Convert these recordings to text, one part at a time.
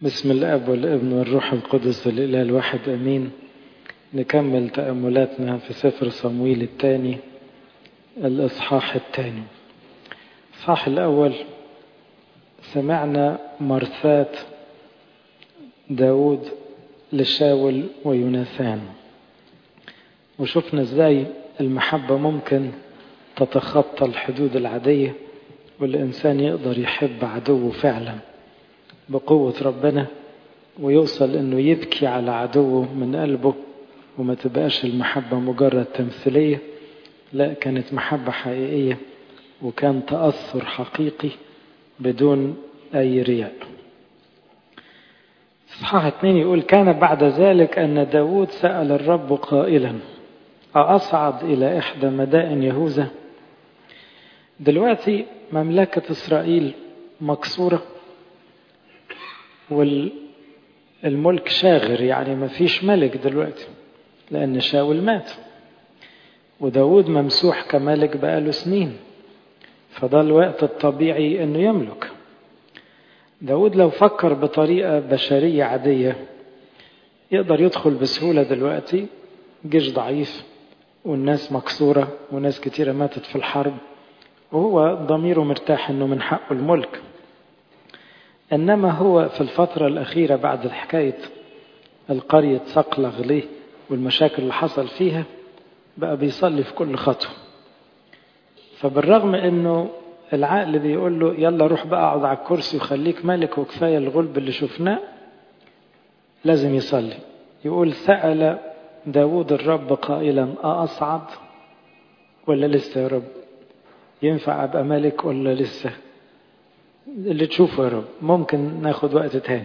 بسم الاب والابن والروح القدس الاله الواحد امين نكمل تاملاتنا في سفر صمويل الثاني الاصحاح الثاني الصح الاول سمعنا مرثات داود لشاول ويوناثان وشفنا ازاي المحبة ممكن تتخطى الحدود العادية والإنسان يقدر يحب عدوه فعلا بقوة ربنا ويوصل انه يبكي على عدوه من قلبه وما تبقاش المحبة مجرد تمثيلية لا كانت محبة حقيقية وكان تأثر حقيقي بدون أي رياء صحاح اتنين يقول كان بعد ذلك أن داود سأل الرب قائلا أصعد إلى إحدى مدائن يهوذا دلوقتي مملكة إسرائيل مكسورة والملك شاغر يعني ما فيش ملك دلوقتي لأن شاول مات وداود ممسوح كملك بقاله سنين فده الوقت الطبيعي أنه يملك داود لو فكر بطريقة بشرية عادية يقدر يدخل بسهولة دلوقتي جيش ضعيف والناس مكسورة وناس كتيرة ماتت في الحرب وهو ضميره مرتاح انه من حقه الملك انما هو في الفترة الاخيرة بعد حكاية القرية صقلغ ليه والمشاكل اللي حصل فيها بقى بيصلي في كل خطوة فبالرغم انه العقل بيقول له يلا روح بقى اقعد على الكرسي وخليك ملك وكفاية الغلب اللي شفناه لازم يصلي يقول سأل داود الرب قائلا أصعد ولا لسه يا رب ينفع أبقى ملك ولا لسه اللي تشوفه يا رب ممكن ناخد وقت تاني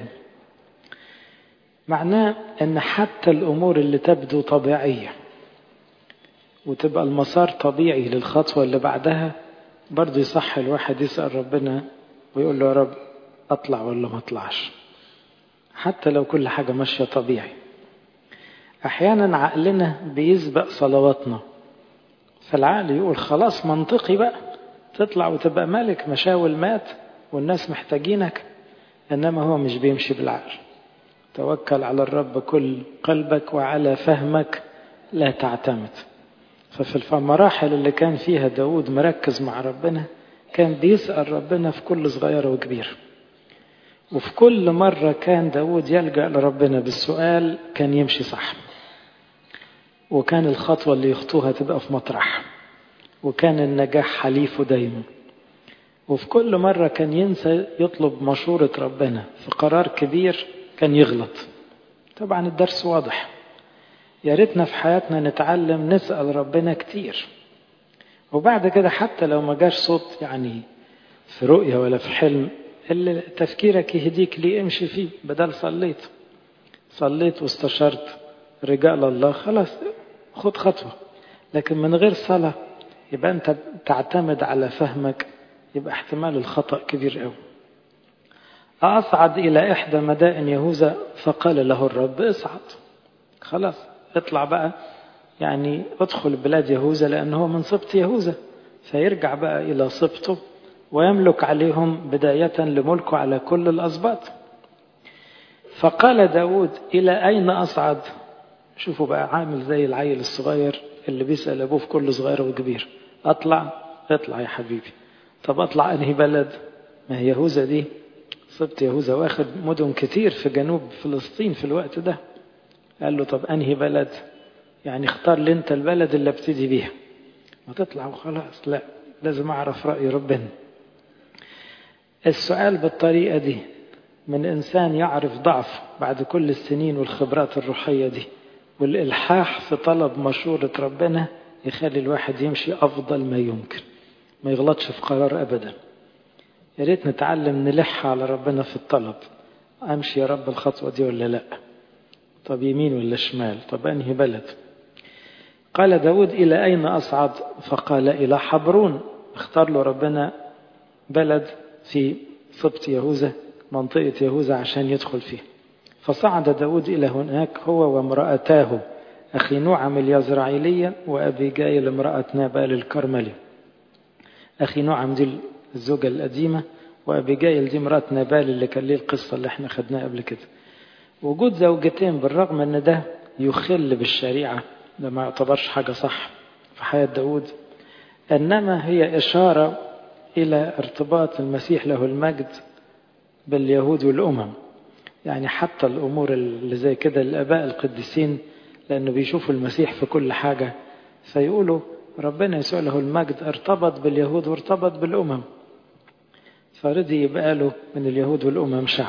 معناه ان حتى الامور اللي تبدو طبيعية وتبقى المسار طبيعي للخطوة اللي بعدها برضه يصح الواحد يسأل ربنا ويقول له يا رب اطلع ولا ما اطلعش حتى لو كل حاجة ماشية طبيعي احيانا عقلنا بيسبق صلواتنا فالعقل يقول خلاص منطقي بقى تطلع وتبقى ملك مشاول مات والناس محتاجينك انما هو مش بيمشي بالعقل توكل على الرب كل قلبك وعلى فهمك لا تعتمد ففي المراحل اللي كان فيها داود مركز مع ربنا كان بيسأل ربنا في كل صغيرة وكبيرة وفي كل مرة كان داود يلجأ لربنا بالسؤال كان يمشي صح وكان الخطوة اللي يخطوها تبقى في مطرح وكان النجاح حليفه دايما وفي كل مرة كان ينسى يطلب مشورة ربنا في قرار كبير كان يغلط طبعا الدرس واضح يا ريتنا في حياتنا نتعلم نسأل ربنا كتير وبعد كده حتى لو ما جاش صوت يعني في رؤية ولا في حلم اللي تفكيرك يهديك ليه امشي فيه بدل صليت صليت واستشرت رجال الله خلاص خد خطوة لكن من غير صلاة يبقى أنت تعتمد على فهمك يبقى احتمال الخطأ كبير قوي أصعد إلى إحدى مدائن يهوذا فقال له الرب اصعد خلاص اطلع بقى يعني ادخل بلاد يهوذا لأنه من سبط يهوذا فيرجع بقى إلى سبطه ويملك عليهم بداية لملكه على كل الأسباط فقال داود إلى أين أصعد شوفوا بقى عامل زي العيل الصغير اللي بيسأل أبوه في كل صغير وكبير أطلع اطلع يا حبيبي طب أطلع أنهي بلد ما هي يهوذا دي سبط يهوذا واخد مدن كتير في جنوب فلسطين في الوقت ده قال له طب أنهي بلد يعني اختار لي انت البلد اللي ابتدي بيها ما تطلع وخلاص لا لازم أعرف رأي ربنا السؤال بالطريقة دي من إنسان يعرف ضعف بعد كل السنين والخبرات الروحية دي والإلحاح في طلب مشورة ربنا يخلي الواحد يمشي أفضل ما يمكن ما يغلطش في قرار أبدا يا ريت نتعلم نلح على ربنا في الطلب أمشي يا رب الخطوة دي ولا لا طب يمين ولا شمال طب أنهي بلد قال داود إلى أين أصعد فقال إلى حبرون اختار له ربنا بلد في سبط يهوذا منطقة يهوذا عشان يدخل فيه فصعد داود إلى هناك هو وامرأتاه أخي نعم اليزرعيلية وأبي جايل امرأة نابال الكرملي أخي نعم دي الزوجة القديمة وأبيجايل دي مرات نبال اللي كان ليه القصة اللي احنا خدناها قبل كده وجود زوجتين بالرغم ان ده يخل بالشريعة ده ما يعتبرش حاجة صح في حياة داود إنما هي إشارة إلى ارتباط المسيح له المجد باليهود والأمم يعني حتى الأمور اللي زي كده الآباء القديسين لأنه بيشوفوا المسيح في كل حاجة فيقولوا ربنا يسوع له المجد ارتبط باليهود وارتبط بالأمم فرضي يبقى له من اليهود والأمم شعب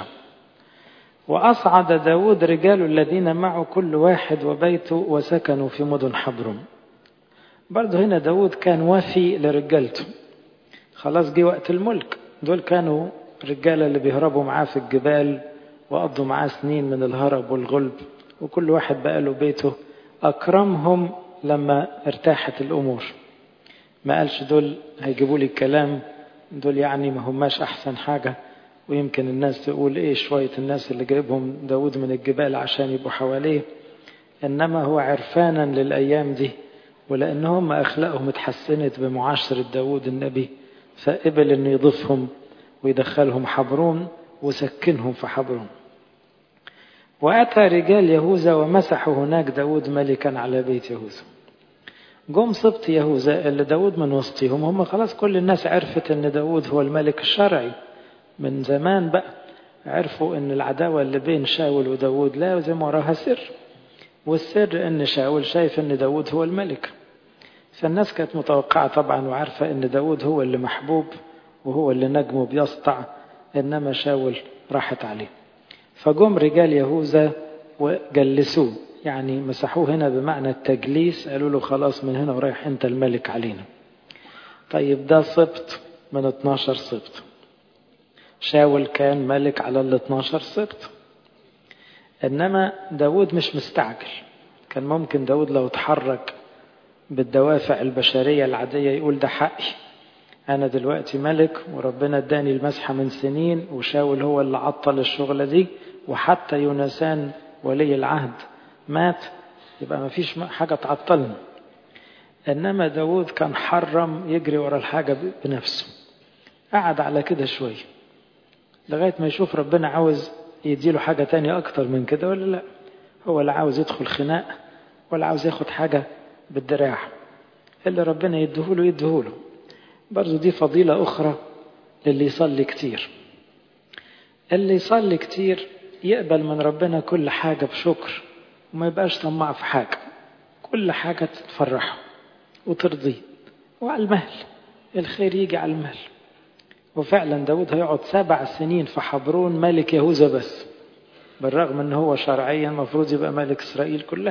وأصعد داود رجال الذين معه كل واحد وبيته وسكنوا في مدن حبرون برضه هنا داود كان وفي لرجالته خلاص جه وقت الملك دول كانوا رجالة اللي بيهربوا معاه في الجبال وقضوا معاه سنين من الهرب والغلب وكل واحد بقى له بيته أكرمهم لما ارتاحت الأمور ما قالش دول هيجيبوا لي الكلام دول يعني ما هماش أحسن حاجة ويمكن الناس تقول إيه شوية الناس اللي جايبهم داود من الجبال عشان يبقوا حواليه إنما هو عرفانا للأيام دي ولأنهم أخلاقهم اتحسنت بمعاشرة داود النبي فقبل أنه يضيفهم ويدخلهم حبرون وسكنهم في حبرون وأتى رجال يهوذا ومسحوا هناك داود ملكا على بيت يهوذا جم سبط يهوذا اللي داود من وسطهم هم خلاص كل الناس عرفت ان داود هو الملك الشرعي من زمان بقى عرفوا ان العداوة اللي بين شاول وداود لازم وراها سر والسر ان شاول شايف ان داود هو الملك فالناس كانت متوقعة طبعا وعارفة ان داود هو اللي محبوب وهو اللي نجمه بيسطع انما شاول راحت عليه فجم رجال يهوذا وجلسوه يعني مسحوه هنا بمعنى التجليس قالوا له خلاص من هنا ورايح انت الملك علينا طيب ده سبط من 12 سبط شاول كان ملك على ال 12 سبط انما داود مش مستعجل كان ممكن داود لو اتحرك بالدوافع البشرية العادية يقول ده حقي أنا دلوقتي ملك وربنا اداني المسحة من سنين وشاول هو اللي عطل الشغلة دي وحتى يونسان ولي العهد مات يبقى ما فيش حاجة تعطلنا إنما داود كان حرم يجري ورا الحاجة بنفسه قعد على كده شوية لغاية ما يشوف ربنا عاوز يديله حاجة تانية أكتر من كده ولا لا هو لا عاوز يدخل خناق ولا عاوز ياخد حاجة بالدراع اللي ربنا يديهوله يديهوله برضو دي فضيلة أخرى للي يصلي كتير اللي يصلي كتير يقبل من ربنا كل حاجة بشكر وما يبقاش طماع في حاجة كل حاجة تفرحه وترضيه وعلى المهل الخير يجي على المهل وفعلا داود هيقعد سبع سنين في حبرون ملك يهوذا بس بالرغم ان هو شرعيا المفروض يبقى ملك اسرائيل كلها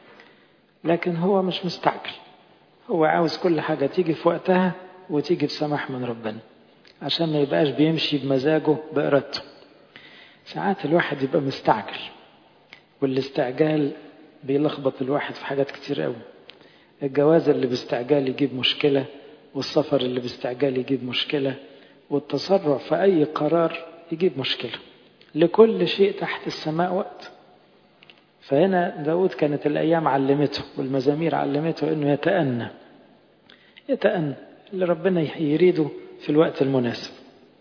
لكن هو مش مستعجل هو عاوز كل حاجة تيجي في وقتها وتيجي بسماح من ربنا عشان ما يبقاش بيمشي بمزاجه بإرادته ساعات الواحد يبقى مستعجل والاستعجال بيلخبط الواحد في حاجات كتير قوي الجواز اللي باستعجال يجيب مشكلة والسفر اللي باستعجال يجيب مشكلة والتسرع في أي قرار يجيب مشكلة لكل شيء تحت السماء وقت فهنا داود كانت الأيام علمته والمزامير علمته أنه يتأنى يتأنى اللي ربنا يريده في الوقت المناسب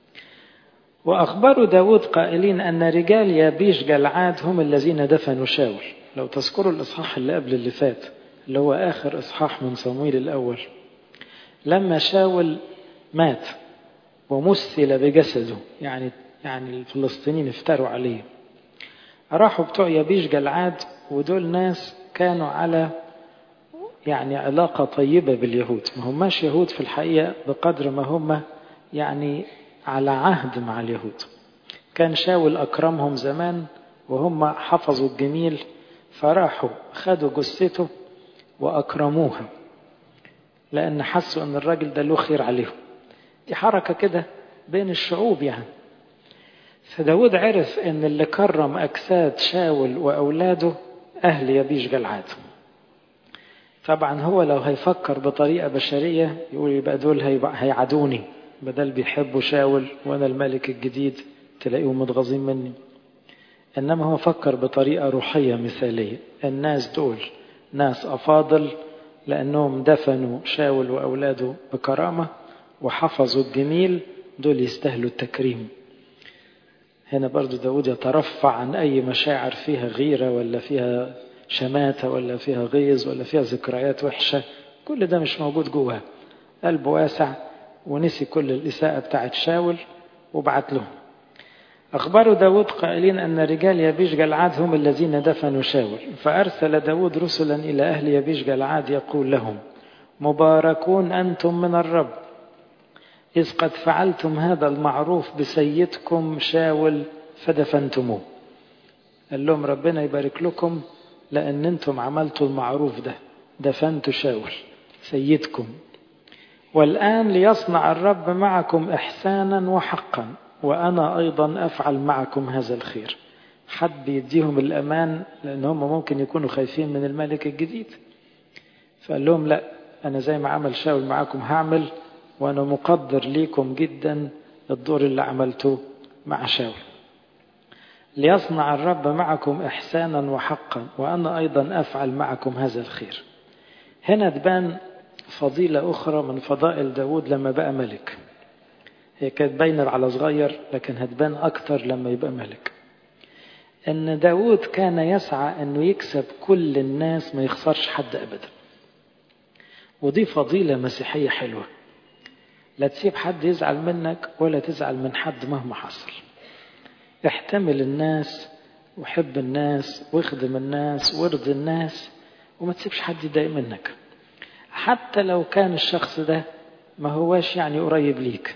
وأخبروا داود قائلين أن رجال يابيش جلعاد هم الذين دفنوا شاول لو تذكروا الإصحاح اللي قبل اللي فات اللي هو آخر إصحاح من صمويل الأول لما شاول مات ومثل بجسده يعني يعني الفلسطينيين افتروا عليه راحوا بتوع يبيش جلعاد ودول ناس كانوا على يعني علاقة طيبة باليهود ما هماش يهود في الحقيقة بقدر ما هم يعني على عهد مع اليهود كان شاول أكرمهم زمان وهم حفظوا الجميل فراحوا خدوا جثته وأكرموها لأن حسوا أن الراجل ده له خير عليهم دي حركة كده بين الشعوب يعني فداود عرف أن اللي كرم أجساد شاول وأولاده أهل يبيش جلعاد طبعا هو لو هيفكر بطريقة بشرية يقول يبقى دول هيعادوني بدل بيحبوا شاول وأنا الملك الجديد تلاقيهم متغاظين مني إنما هو فكر بطريقة روحية مثالية الناس دول ناس أفاضل لأنهم دفنوا شاول وأولاده بكرامة وحفظوا الجميل دول يستاهلوا التكريم هنا برضو داود يترفع عن أي مشاعر فيها غيرة ولا فيها شماتة ولا فيها غيظ ولا فيها ذكريات وحشة كل ده مش موجود جواه قلبه واسع ونسي كل الإساءة بتاعت شاول وبعت لهم أخبروا داود قائلين أن رجال يبيش جلعاد هم الذين دفنوا شاول فأرسل داود رسلا إلى أهل يبيش جلعاد يقول لهم مباركون أنتم من الرب إذ قد فعلتم هذا المعروف بسيدكم شاول فدفنتموه قال لهم ربنا يبارك لكم لأن أنتم عملتوا المعروف ده دفنتوا شاول سيدكم والآن ليصنع الرب معكم إحسانا وحقا وأنا أيضا أفعل معكم هذا الخير حد بيديهم الأمان لأن هم ممكن يكونوا خايفين من الملك الجديد فقال لهم لا أنا زي ما عمل شاول معكم هعمل وأنا مقدر ليكم جدا الدور اللي عملته مع شاول ليصنع الرب معكم إحسانا وحقا وأنا أيضا أفعل معكم هذا الخير هنا تبان فضيلة أخرى من فضائل داود لما بقى ملك هي كانت باينة على صغير لكن هتبان أكتر لما يبقى ملك إن داود كان يسعى إنه يكسب كل الناس ما يخسرش حد أبدا ودي فضيلة مسيحية حلوة لا تسيب حد يزعل منك ولا تزعل من حد مهما حصل احتمل الناس وحب الناس واخدم الناس وارضي الناس وما تسيبش حد يضايق منك حتى لو كان الشخص ده ما هواش يعني قريب ليك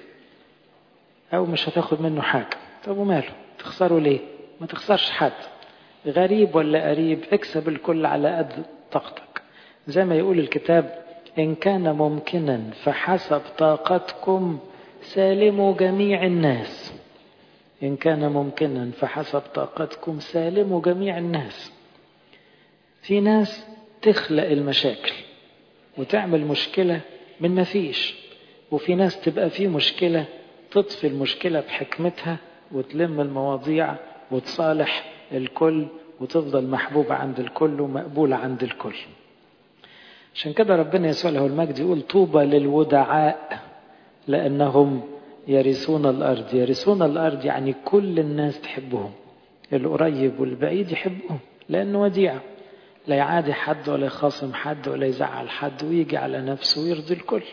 او مش هتاخد منه حاجة طب وماله تخسره ليه ما تخسرش حد غريب ولا قريب اكسب الكل على قد طاقتك زي ما يقول الكتاب إن كان ممكنا فحسب طاقتكم سالموا جميع الناس إن كان ممكنا فحسب طاقتكم سالموا جميع الناس في ناس تخلق المشاكل وتعمل مشكلة من ما فيش وفي ناس تبقى في مشكلة تطفي المشكلة بحكمتها وتلم المواضيع وتصالح الكل وتفضل محبوبة عند الكل ومقبولة عند الكل عشان كده ربنا يسوع له المجد يقول طوبى للودعاء لأنهم يرثون الأرض يرثون الأرض يعني كل الناس تحبهم القريب والبعيد يحبهم لأنه وديع لا يعادي حد ولا يخاصم حد ولا يزعل حد ويجي على نفسه ويرضي الكل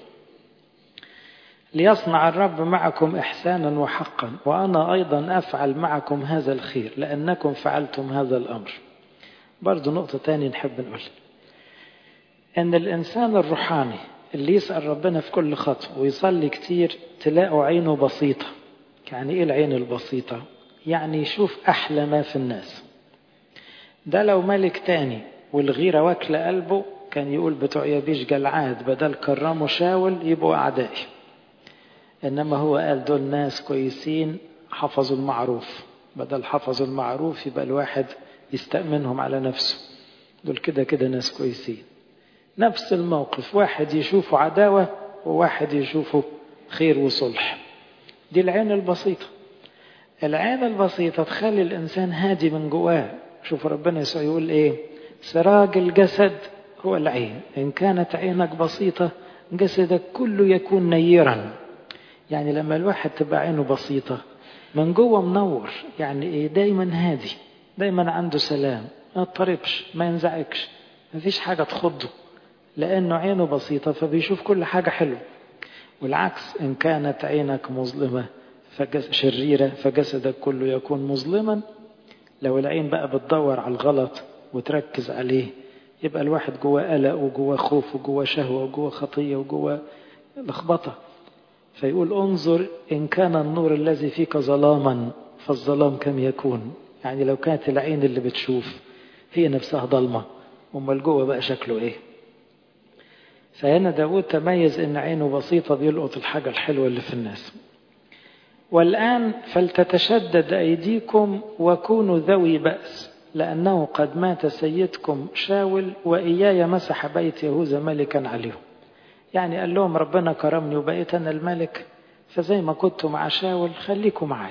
ليصنع الرب معكم إحسانا وحقا وأنا أيضا أفعل معكم هذا الخير لأنكم فعلتم هذا الأمر برضو نقطة تانية نحب نقول أن الإنسان الروحاني اللي يسأل ربنا في كل خطوة ويصلي كتير تلاقوا عينه بسيطة يعني إيه العين البسيطة يعني يشوف أحلى ما في الناس ده لو ملك تاني والغيرة واكلة قلبه كان يقول بتوع يبيش جلعاد بدل كرموا شاول يبقوا أعدائي إنما هو قال دول ناس كويسين حفظوا المعروف بدل حفظوا المعروف يبقى الواحد يستأمنهم على نفسه دول كده كده ناس كويسين نفس الموقف واحد يشوفه عداوة وواحد يشوفه خير وصلح دي العين البسيطة العين البسيطة تخلي الإنسان هادي من جواه شوف ربنا يسوع يقول إيه سراج الجسد هو العين إن كانت عينك بسيطة جسدك كله يكون نيرا يعني لما الواحد تبقى عينه بسيطة من جوه منور يعني إيه دايما هادي دايما عنده سلام ما يضطربش ما ينزعجش ما فيش حاجة تخضه لأنه عينه بسيطة فبيشوف كل حاجة حلوة والعكس إن كانت عينك مظلمة فجس شريرة فجسدك كله يكون مظلما لو العين بقى بتدور على الغلط وتركز عليه يبقى الواحد جواه قلق وجواه خوف وجواه شهوة وجواه خطية وجواه لخبطة فيقول انظر إن كان النور الذي فيك ظلاما فالظلام كم يكون يعني لو كانت العين اللي بتشوف هي نفسها ضلمة أمال جوه بقى شكله إيه فهنا داود تميز ان عينه بسيطة بيلقط الحاجة الحلوة اللي في الناس والآن فلتتشدد أيديكم وكونوا ذوي بأس لأنه قد مات سيدكم شاول وإياي مسح بيت يهوذا ملكا عليهم يعني قال لهم ربنا كرمني وبقيت أنا الملك فزي ما كنت مع شاول خليكم معي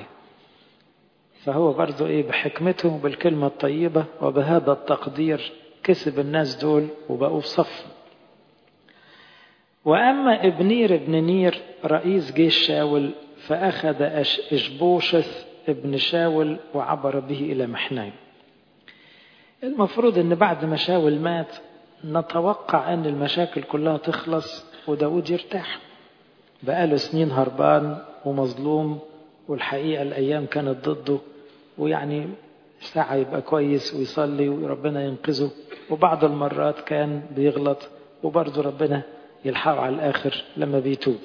فهو برضو إيه بحكمته وبالكلمة الطيبة وبهذا التقدير كسب الناس دول وبقوا في صف وأما ابنير ابن نير رئيس جيش شاول فأخذ إشبوشث ابن شاول وعبر به إلى محنايم المفروض أن بعد ما شاول مات نتوقع أن المشاكل كلها تخلص وداود يرتاح بقاله سنين هربان ومظلوم والحقيقة الأيام كانت ضده ويعني ساعة يبقى كويس ويصلي وربنا ينقذه وبعض المرات كان بيغلط وبرضه ربنا يلحقه على الآخر لما بيتوب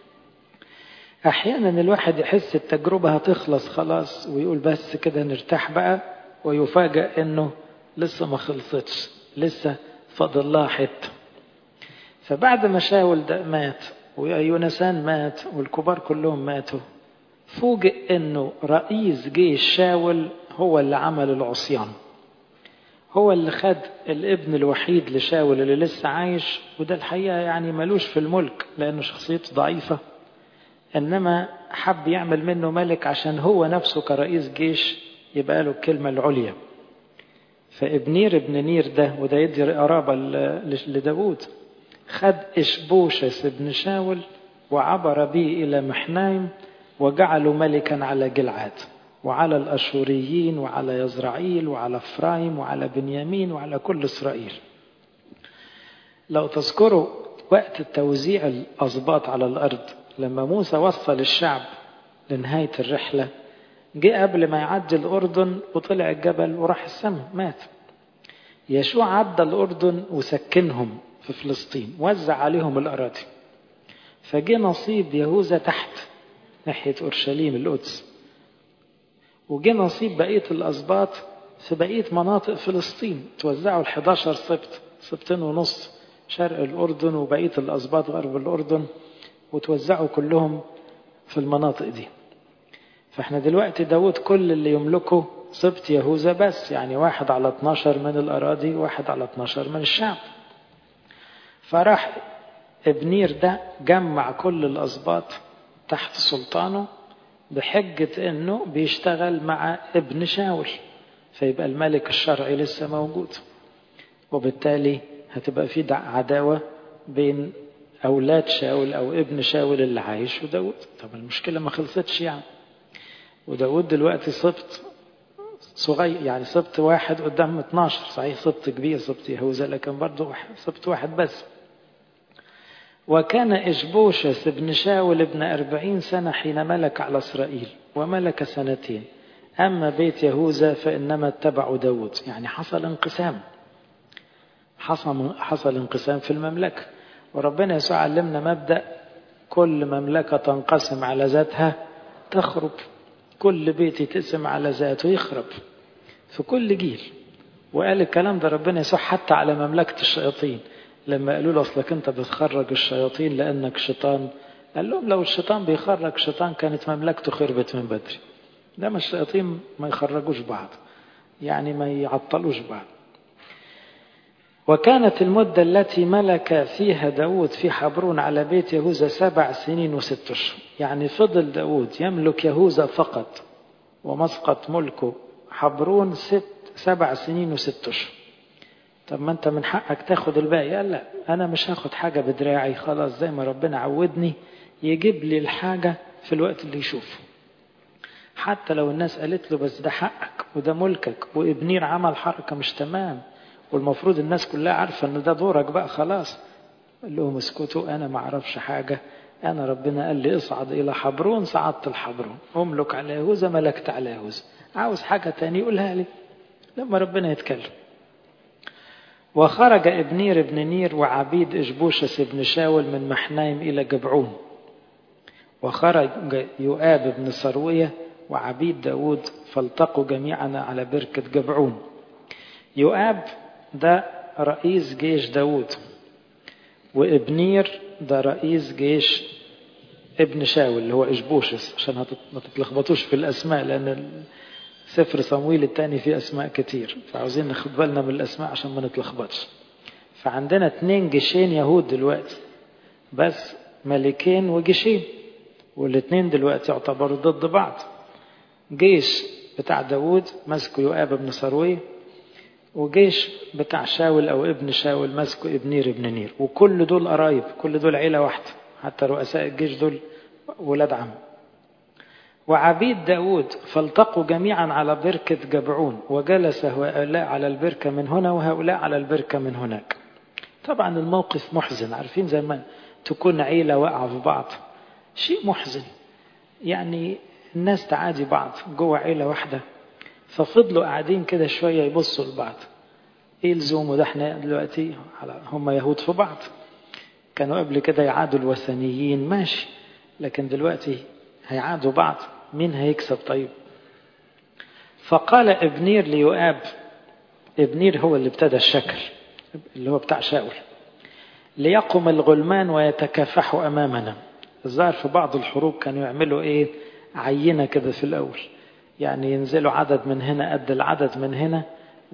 أحيانا الواحد يحس التجربة هتخلص خلاص ويقول بس كده نرتاح بقى ويفاجأ إنه لسه ما خلصتش لسه فاضل لها حتة فبعد ما شاول ده مات ويونسان مات والكبار كلهم ماتوا فوجئ انه رئيس جيش شاول هو اللي عمل العصيان هو اللي خد الابن الوحيد لشاول اللي لسه عايش وده الحقيقة يعني ملوش في الملك لأنه شخصيته ضعيفة إنما حب يعمل منه ملك عشان هو نفسه كرئيس جيش يبقى له الكلمة العليا فابنير ابن نير ده وده يدي قرابة لداود خد إشبوشس ابن شاول وعبر به إلى محنايم وجعله ملكا على جلعاد وعلى الأشوريين وعلى يزرعيل وعلى إفرايم وعلى بنيامين وعلى كل إسرائيل لو تذكروا وقت التوزيع الأسباط على الأرض لما موسى وصل الشعب لنهاية الرحلة جه قبل ما يعدي الأردن وطلع الجبل وراح السماء مات يشوع عدى الأردن وسكنهم في فلسطين وزع عليهم الأراضي فجه نصيب يهوذا تحت ناحية أورشليم القدس وجه نصيب بقية الأسباط في بقية مناطق فلسطين توزعوا ال 11 سبت سبتين ونص شرق الأردن وبقية الأسباط غرب الأردن وتوزعوا كلهم في المناطق دي فاحنا دلوقتي داود كل اللي يملكه سبت يهوذا بس يعني واحد على 12 من الأراضي واحد على 12 من الشعب فراح ابنير ده جمع كل الأسباط تحت سلطانه بحجة انه بيشتغل مع ابن شاول فيبقى الملك الشرعي لسه موجود وبالتالي هتبقى في عداوة بين أولاد شاول أو ابن شاول اللي عايش وداود طب المشكلة ما خلصتش يعني وداود دلوقتي سبط صغير يعني سبط واحد قدام 12 صحيح سبط كبير سبط يهوذا لكن برضه سبط واحد بس وكان إشبوشس ابن شاول ابن أربعين سنة حين ملك على إسرائيل وملك سنتين أما بيت يهوذا فإنما اتبعوا داود يعني حصل انقسام حصل, حصل انقسام في المملكة وربنا يسوع علمنا مبدأ كل مملكة تنقسم على ذاتها تخرب كل بيت يتقسم على ذاته يخرب في كل جيل وقال الكلام ده ربنا يسوع حتى على مملكة الشياطين لما قالوا له اصلك انت بتخرج الشياطين لانك شيطان قال لهم لو الشيطان بيخرج شيطان كانت مملكته خربت من بدري ده ما الشياطين ما يخرجوش بعض يعني ما يعطلوش بعض وكانت المدة التي ملك فيها داود في حبرون على بيت يهوذا سبع سنين وست أشهر يعني فضل داود يملك يهوذا فقط ومسقط ملكه حبرون ست سبع سنين وست أشهر طب ما انت من حقك تاخد الباقي قال لا انا مش هاخد حاجة بدراعي خلاص زي ما ربنا عودني يجيب لي الحاجة في الوقت اللي يشوفه حتى لو الناس قالت له بس ده حقك وده ملكك وابنير عمل حركة مش تمام والمفروض الناس كلها عارفة ان ده دورك بقى خلاص قال لهم اسكتوا انا ما اعرفش حاجة انا ربنا قال لي اصعد الى حبرون صعدت الحبرون املك على يهوذا ملكت على يهوذا عاوز حاجة تاني يقولها لي لما ربنا يتكلم وخرج ابنير ابن نير وعبيد إشبوشس ابن شاول من محنايم إلى جبعون وخرج يؤاب بن صروية وعبيد داود فالتقوا جميعا على بركة جبعون يؤاب ده رئيس جيش داود وابنير ده رئيس جيش ابن شاول اللي هو إشبوشس عشان ما تتلخبطوش في الأسماء لأن سفر صمويل الثاني فيه أسماء كتير فعاوزين ناخد بالنا من الأسماء عشان ما نتلخبطش فعندنا اتنين جيشين يهود دلوقتي بس ملكين وجيشين والاتنين دلوقتي يعتبروا ضد بعض جيش بتاع داود ماسكه يؤاب بن صروي وجيش بتاع شاول أو ابن شاول ماسكه ابنير ابن نير وكل دول قرايب كل دول عيلة واحدة حتى رؤساء الجيش دول ولاد عم وعبيد داود فالتقوا جميعا على بركة جبعون وجلس هؤلاء على البركة من هنا وهؤلاء على البركة من هناك طبعا الموقف محزن عارفين زي ما تكون عيلة واقعة في بعض شيء محزن يعني الناس تعادي بعض جوه عيلة واحدة ففضلوا قاعدين كده شوية يبصوا لبعض ايه لزومه ده احنا دلوقتي هم يهود في بعض كانوا قبل كده يعادوا الوثنيين ماشي لكن دلوقتي هيعادوا بعض مين هيكسب طيب فقال ابنير ليؤاب ابنير هو اللي ابتدى الشكل اللي هو بتاع شاول ليقم الغلمان ويتكافحوا امامنا الظاهر في بعض الحروب كانوا يعملوا ايه عينه كده في الاول يعني ينزلوا عدد من هنا قد العدد من هنا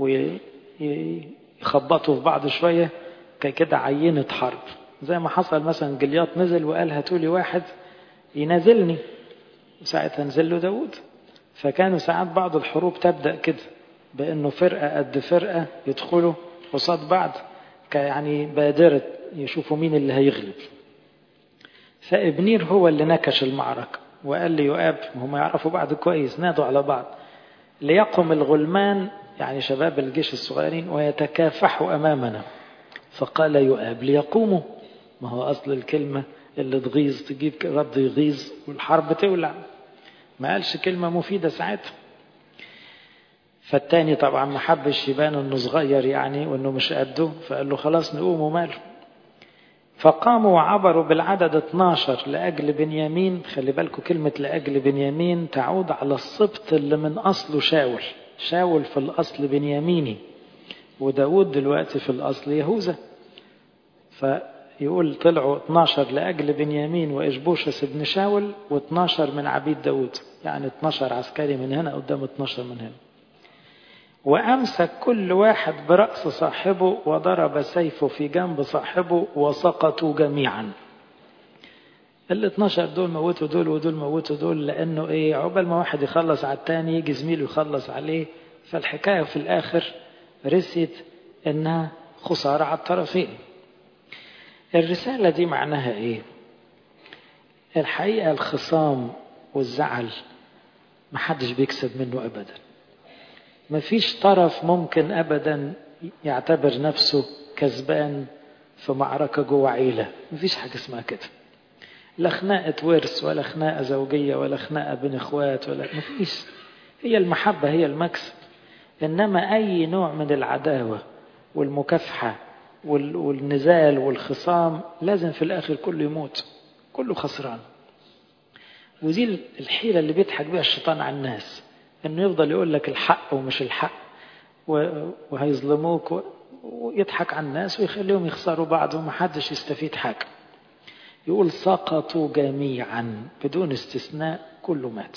ويخبطوا في بعض شويه كده عينه حرب زي ما حصل مثلا جلياط نزل وقال هاتوا لي واحد ينازلني وساعتها نزل له داود فكانوا ساعات بعض الحروب تبدأ كده بأنه فرقة قد فرقة يدخلوا قصاد بعض يعني بادرة يشوفوا مين اللي هيغلب فابنير هو اللي نكش المعركة وقال لي يؤاب هم يعرفوا بعض كويس نادوا على بعض ليقم الغلمان يعني شباب الجيش الصغيرين ويتكافحوا أمامنا فقال يؤاب ليقوموا ما هو أصل الكلمة اللي تغيظ تجيب رد يغيظ والحرب تولع ما قالش كلمة مفيدة ساعتها فالتاني طبعا ما حبش يبان انه صغير يعني وانه مش قده فقال له خلاص نقوم وماله فقاموا وعبروا بالعدد 12 لأجل بنيامين خلي بالكم كلمة لأجل بنيامين تعود على السبط اللي من أصله شاول شاول في الأصل بنياميني وداود دلوقتي في الأصل يهوذا فيقول طلعوا 12 لأجل بنيامين وإشبوشس بن شاول و12 من عبيد داود يعني 12 عسكري من هنا قدام 12 من هنا وأمسك كل واحد برأس صاحبه وضرب سيفه في جنب صاحبه وسقطوا جميعا ال 12 دول موتوا دول ودول موتوا دول لأنه إيه عقبال ما واحد يخلص على التاني يجي زميله يخلص عليه فالحكاية في الآخر رسيت إنها خسارة على الطرفين الرسالة دي معناها إيه الحقيقة الخصام والزعل محدش بيكسب منه أبداً مفيش طرف ممكن ابدا يعتبر نفسه كسبان في معركة جوه عيلة مفيش حاجة اسمها كده لا خناقة ورث ولا خناقة زوجية ولا خناقة بين اخوات ولا مفيش هي المحبة هي المكسب انما اي نوع من العداوة والمكافحة والنزال والخصام لازم في الاخر كله يموت كله خسران ودي الحيلة اللي بيضحك بيها الشيطان على الناس انه يفضل يقول لك الحق ومش الحق وهيظلموك ويضحك على الناس ويخليهم يخسروا بعض ومحدش يستفيد حاجة يقول سقطوا جميعا بدون استثناء كله مات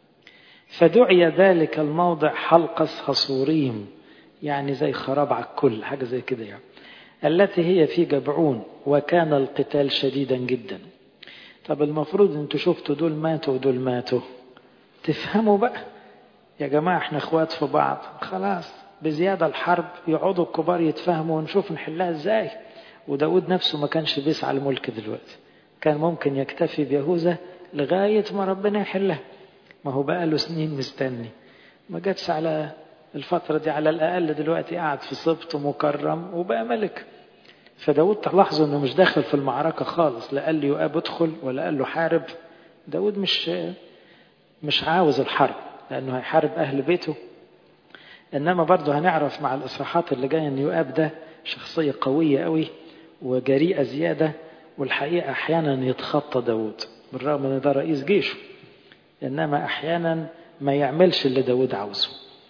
فدعي ذلك الموضع حلقس حصوريم يعني زي خراب على الكل حاجة زي كده يعني التي هي في جبعون وكان القتال شديدا جدا طب المفروض انتوا شفتوا دول ماتوا ودول ماتوا تفهموا بقى يا جماعة احنا اخوات في بعض خلاص بزيادة الحرب يقعدوا الكبار يتفاهموا ونشوف نحلها ازاي وداود نفسه ما كانش بيسعى الملك دلوقتي كان ممكن يكتفي بيهوذا لغاية ما ربنا يحلها ما هو بقى له سنين مستني ما جاتش على الفترة دي على الأقل دلوقتي قاعد في سبط مكرم وبقى ملك فداود تلاحظوا انه مش داخل في المعركة خالص لا قال له يؤاب ادخل ولا قال له حارب داود مش مش عاوز الحرب لأنه هيحارب أهل بيته إنما برضه هنعرف مع الإصحاحات اللي جاية إن يؤاب ده شخصية قوية قوي وجريئة زيادة والحقيقة أحيانا يتخطى داود بالرغم إن ده رئيس جيشه إنما أحيانا ما يعملش اللي داود عاوزه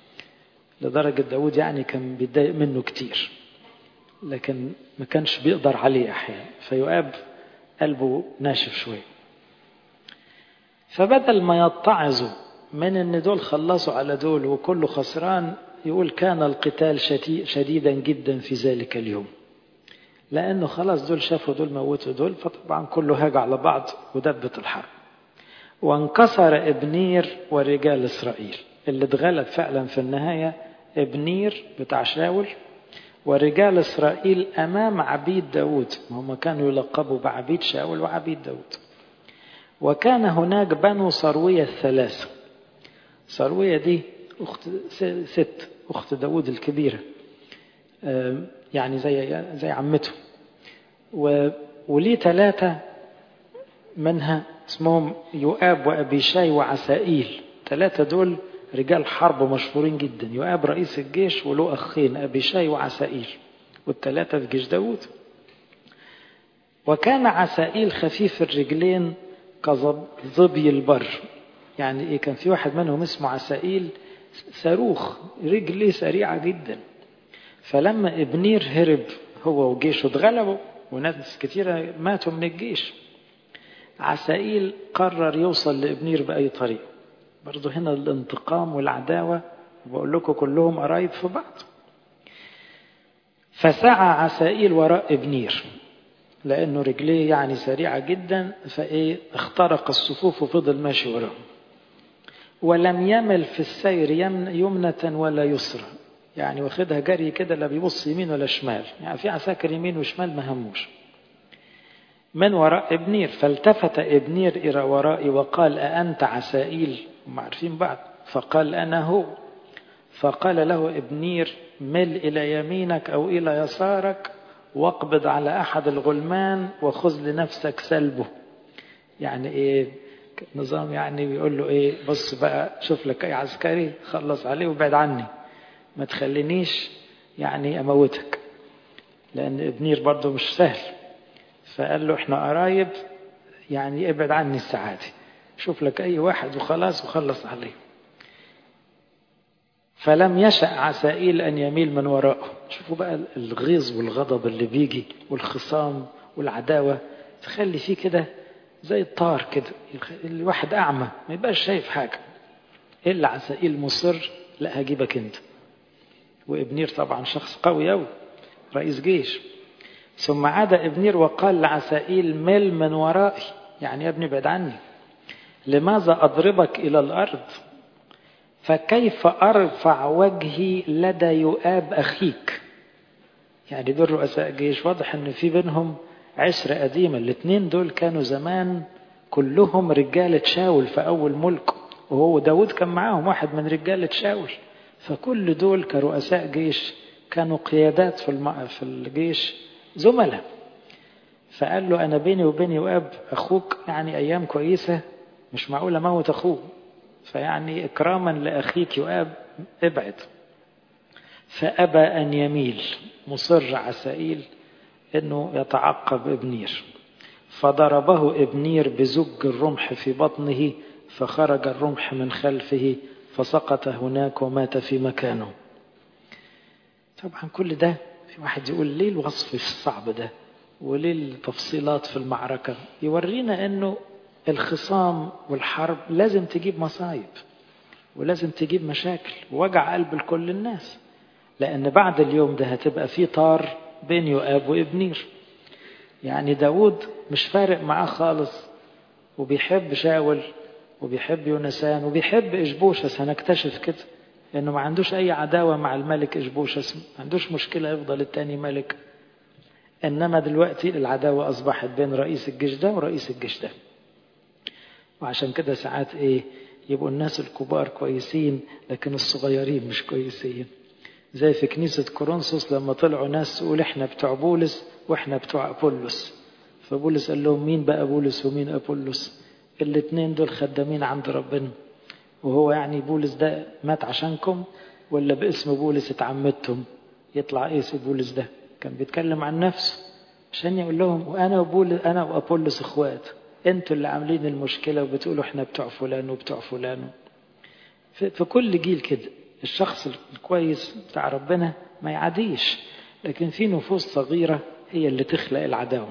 لدرجة داود يعني كان بيتضايق منه كتير لكن ما كانش بيقدر عليه أحيانا فيؤاب قلبه ناشف شوية فبدل ما يتعظوا من ان دول خلصوا على دول وكله خسران يقول كان القتال شديدا جدا في ذلك اليوم لانه خلاص دول شافوا دول موتوا دول فطبعا كله هاج على بعض ودبت الحرب وانكسر ابنير ورجال اسرائيل اللي اتغلب فعلا في النهايه ابنير بتاع شاول ورجال اسرائيل امام عبيد داود هم كانوا يلقبوا بعبيد شاول وعبيد داود وكان هناك بنو صروية الثلاثة صروية دي أخت ست أخت داود الكبيرة يعني زي زي عمته وليه ثلاثة منها اسمهم يؤاب وأبيشاي وعسائيل ثلاثة دول رجال حرب مشهورين جدا يؤاب رئيس الجيش وله أخين أبيشاي وعسائيل والثلاثة في جيش داود وكان عسائيل خفيف الرجلين كظبي البر يعني ايه كان في واحد منهم اسمه عسائيل صاروخ رجليه سريعة جدا فلما ابنير هرب هو وجيشه اتغلبوا وناس كتيرة ماتوا من الجيش عسائيل قرر يوصل لابنير بأي طريق برضو هنا الانتقام والعداوة بقول لكم كلهم قرايب في بعض فسعى عسائيل وراء ابنير لأنه رجليه يعني سريعة جدا فإيه اخترق الصفوف وفضل ماشي وراه ولم يمل في السير يمنة ولا يسرى يعني واخدها جري كده لا بيبص يمين ولا شمال يعني في عساكر يمين وشمال ما هموش من وراء ابنير فالتفت ابنير إلى ورائي وقال أأنت عسائيل هم عارفين بعض فقال أنا هو فقال له ابنير مل إلى يمينك أو إلى يسارك واقبض على أحد الغلمان وخذ لنفسك سلبه يعني إيه نظام يعني بيقول له إيه بص بقى شوف لك أي عسكري خلص عليه وابعد عني ما تخلينيش يعني أموتك لأن ابنير برضه مش سهل فقال له احنا قرايب يعني ابعد عني الساعة دي شوف لك أي واحد وخلاص وخلص عليه فلم يشأ عسائيل أن يميل من وراءه شوفوا بقى الغيظ والغضب اللي بيجي والخصام والعداوة تخلي فيه كده زي الطار كده الواحد أعمى ما يبقاش شايف حاجة إلا عسائيل مصر لا هجيبك أنت وابنير طبعا شخص قوي أوي رئيس جيش ثم عاد ابنير وقال لعسائيل مل من ورائي يعني يا ابني بعد عني لماذا أضربك إلى الأرض فكيف أرفع وجهي لدى يؤاب أخيك يعني دول رؤساء جيش واضح أن في بينهم عشرة قديمة الاثنين دول كانوا زمان كلهم رجالة شاول في أول ملك وهو داود كان معاهم واحد من رجالة شاول فكل دول كرؤساء جيش كانوا قيادات في, الم... في الجيش زملاء فقال له أنا بيني وبين يؤاب أخوك يعني أيام كويسة مش معقول أموت أخوه فيعني إكراما لأخيك يؤاب ابعد فأبى أن يميل مصر عسائيل أنه يتعقب ابنير فضربه ابنير بزج الرمح في بطنه فخرج الرمح من خلفه فسقط هناك ومات في مكانه طبعا كل ده في واحد يقول ليه الوصف الصعب ده وليه التفصيلات في المعركة يورينا أنه الخصام والحرب لازم تجيب مصايب ولازم تجيب مشاكل ووجع قلب لكل الناس لأن بعد اليوم ده هتبقى في طار بين يؤاب وابنير يعني داود مش فارق معاه خالص وبيحب شاول وبيحب يونسان وبيحب إشبوشس هنكتشف كده لأنه ما عندوش أي عداوة مع الملك إشبوشس ما عندوش مشكلة يفضل التاني ملك إنما دلوقتي العداوة أصبحت بين رئيس الجيش ده ورئيس الجيش ده وعشان كده ساعات إيه يبقوا الناس الكبار كويسين لكن الصغيرين مش كويسين زي في كنيسة كورنثوس لما طلعوا ناس تقول احنا بتوع بولس واحنا بتوع أبولس فبولس قال لهم مين بقى بولس ومين أبولس الاثنين دول خدامين عند ربنا وهو يعني بولس ده مات عشانكم ولا باسم بولس اتعمدتم يطلع ايه بولس ده كان بيتكلم عن نفسه عشان يقول لهم وانا وبولس انا وابولس اخوات انتوا اللي عاملين المشكله وبتقولوا احنا بتوع فلان وبتوع فلان في, في كل جيل كده الشخص الكويس بتاع ربنا ما يعديش لكن في نفوس صغيره هي اللي تخلق العداوه